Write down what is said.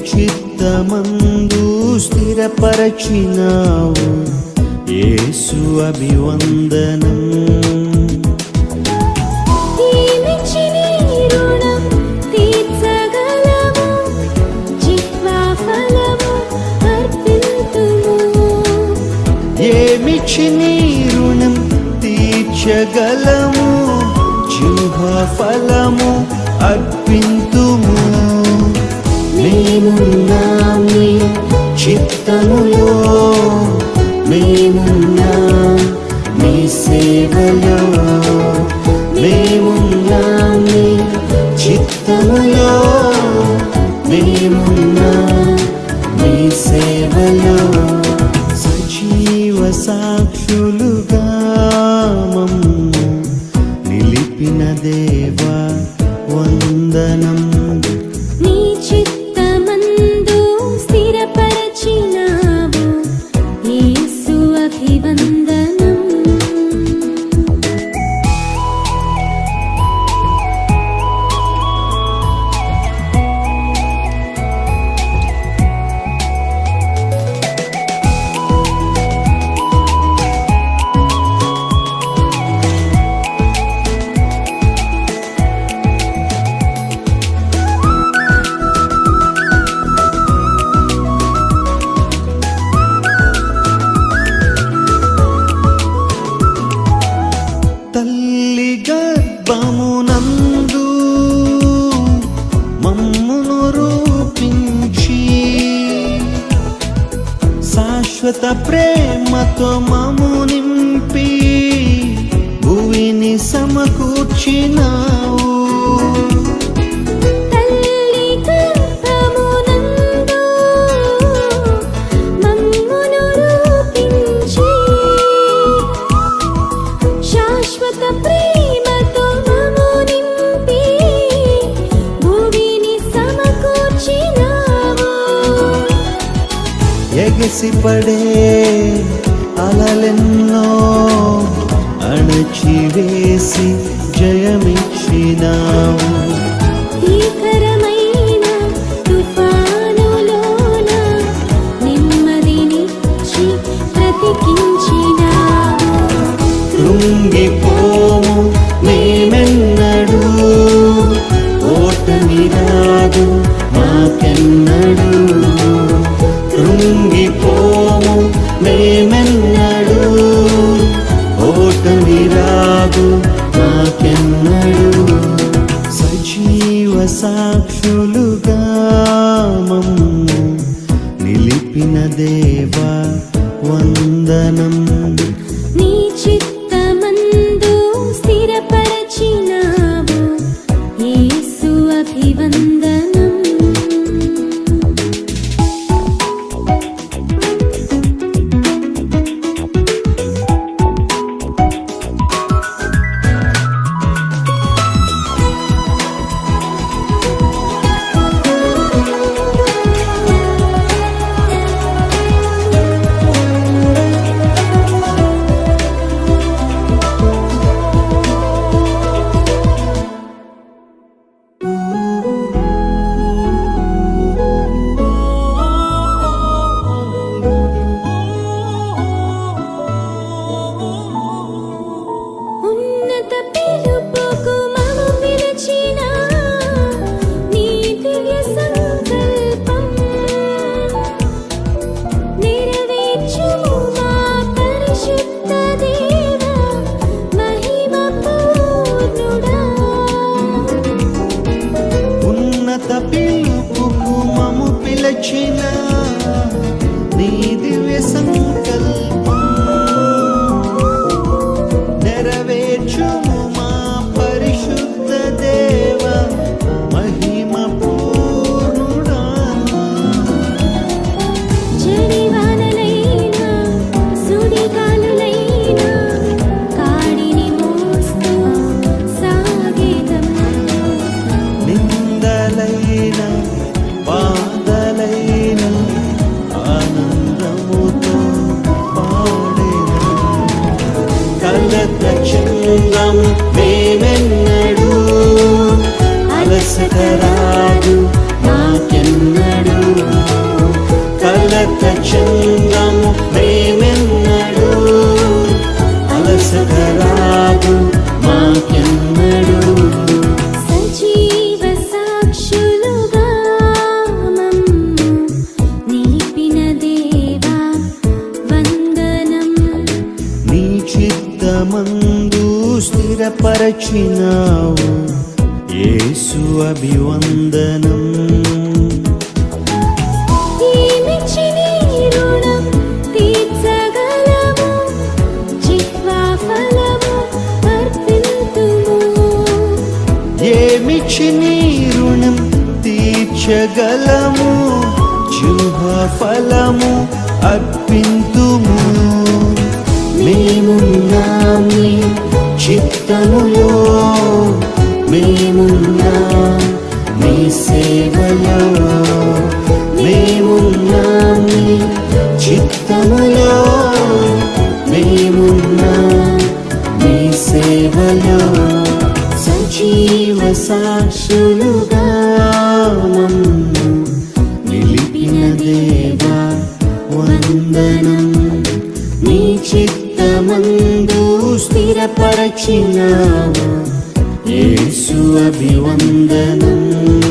చిత్తమందు స్థిరపరచినావు యేసు అభివందనం ఏమిచ్చి నీ రుణం తీర్చగలము జిహ్వా ఫలము అర్పింతుము ఏమిచ్చి నీ రుణం తీర్చగలము జిహ్వ ఫలము అర్పింతుము మేమున్నాం నీ చిత్తములో మేమున్నాం నీ సేవలో మేమున్నాం నీ చిత్తములో మేమున్నాం నీ సేవలో సజీవ సాక్షులుగా మమ్ము నిలిపిన దేవా వందనం నీ చిత్తమందు స్థిరపరచినావు యేసు అభివందనం తల్లి గర్భమునందు మమ్మును రూపించి శాశ్వత ప్రేమతో మము నింపి భూమిని సమకూర్చినావు తల్లి గర్భమునందు మమ్మును రూపించి శాశ్వత ప్రేమతో మము నింపి భూమిని సమకూర్చినావు ఎగసిపడే అలలెన్నో అణచివేసి జయమిచ్చినావు భీకరమైన తుఫానులోన నెమ్మదినిచ్చి బ్రతికించినావు కృంగిపోము మేమెన్నడు ఓటమి రాదు మాకెన్నడు కృంగిపోము మేమెన్నడు ఓటమి రాదు మాకెన్నడు సజీవ సాక్షులుగా మమ్ము నిలిపిన దేవా వందనం నీ చిత్తమందు స్థిరపరచినావు యేసు అభివందనం ఉన్నత పిలుపుకు మము పిలిచిన నీ దివ్య సంకల్పం నెరవేర్చుము మా పరిశుద్ధ దేవ మహిమ పూర్ణుడా ఉన్నత పిలుపుకు మము పిలచిన నీ దివ్య సంకల్పం నెరవేర్చుము మా పరిశుద్ధ దేవ మహిమ పూర్ణుడా జడివానలైనా సుడిగాలులైనా కాడిని మోస్తూ సాగేదం నిందలైన బాధలైన ఆనందముతో పాడేదా కలత చందం మేమెన్నడు అలసట రాదు మాకెన్నడు కలత చందము మేమెన్నడు అలసట రాదు మాకెన్నడు సజీవ సాక్షులుగా మమ్ము నిలిపిన దేవా వందనం నీ చిత్తమందు స్థిరపరచినావు యేసు అభివందనం ఏమిచ్చి నీ రుణం తీర్చగలము జిహ్వా ఫలము అర్పింతుము ఏమిచ్చి నీ రుణం తీర్చగలము జిహ్వ ఫలము అర్పింతుము మేమున్నాం నీ చిత్తములో మేమున్నాం నీ సేవలో మేమున్నాం నీ చిత్తములో మేమున్నాం నీ సేవలో సజీవ సాక్షులుగా మమ్ము నిలిపిన దేవా వందనం నీ చిత్తమందు స్థిరపరచినావు యేసు అభివందనం